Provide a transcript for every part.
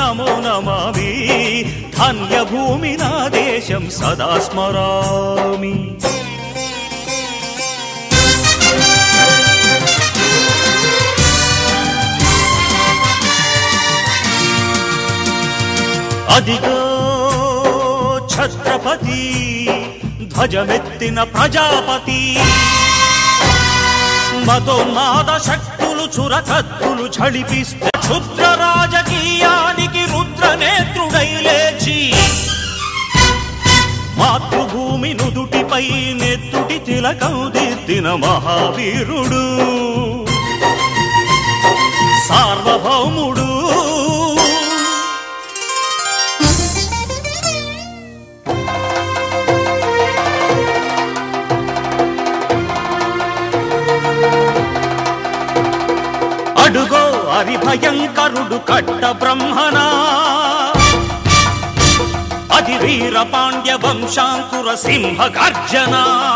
నమో నమామి ధన్యభూమి నా దేశం సదా స్మరామి అదిగో ఛత్రపతి ధ్వజమెత్తిన ప్రజాపతి మతోన్మాద శక్తులు చురకత్తులు ఝళిపిస్తే క్షుద్ర రాజకీయానికి రుద్రనేత్రుడై లేచి మాతృభూమి నుదుటిపై నెత్తుటి తిలకం దిద్దిన మహావీరుడు సార్వభౌముడు అడుగో అరి భయంకరుడు కట్ట బ్రహ్మనా అది వీర పాండ్య వంశాంకుర సింహ గర్జన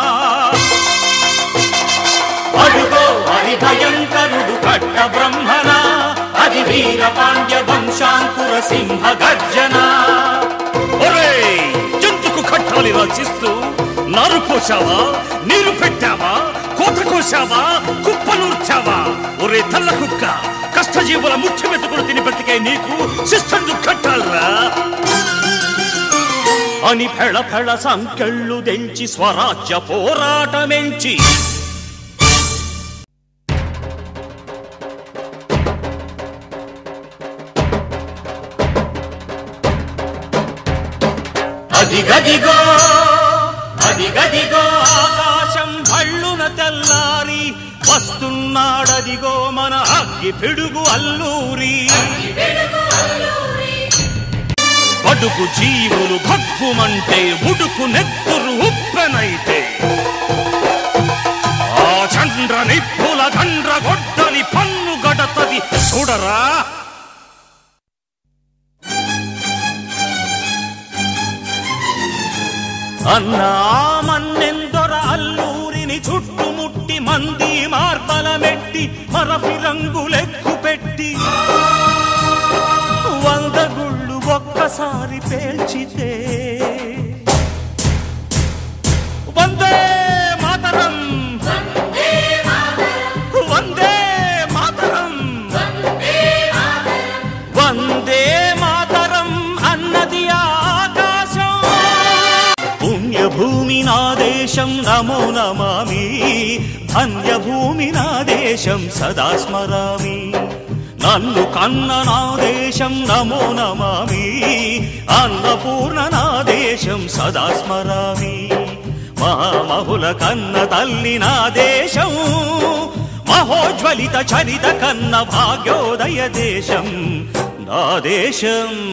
అడుగో అరి భయంకరుడు కట్ట బ్రహ్మణ అది వీర పాండ్య వంశాంకుర సింహ గర్జన ఒరేయ్ జంతుకు కట్టాలి రచిస్తూ నారు పోసావా నీరు పెట్టావా కోత కోసావా కుప్పనూర్చావా ఒరే తల్ల కుక్క కష్టజీవుల ముఖ్య మెతుకులు తిని బ్రతికే నీకు శిస్తందు కట్టాలరా అని ఫెళ ఫెళ సంకెళ్ళు దెంచి స్వరాజ్య పోరాటమెంచి అదిగదిగో అదిగదిగో ఆకాశం భళ్ళున తెల్లారి వస్తున్నాడదిగో మన అగ్గి పిడుగు అల్లూరి బడుగు జీవులు భగ్గుమంటే ఉడుకు నెత్తురు ఉప్పెనైతే ఆ చండ్ర నిప్పుల గండ్ర గొడ్డలి పన్ను గడతది చూడరా అన్నా మన్నెందొర అల్లూరిని చుట్టుముట్టి మంది మార్బలమెట్టి మరఫి రంగులెక్కు పెట్టి వంద గుళ్ళు ఒక్కసారి పేల్చితే వందే మాతరం వందే మాతరం వందే మాతరం అన్నది ఆకాశం పుణ్యభూమి నా దేశం నమో నమామి ధన్యభూమి నా దేశం సదా స్మరామి నన్ను కన్న నా దేశం నమో నమామి అన్నపూర్ణ నా దేశం సదా స్మరామి మహామహుల కన్న తల్లి నా దేశం మహోజ్వలిత చరిత కన్న భాగ్యోదయ దేశం నా దేశం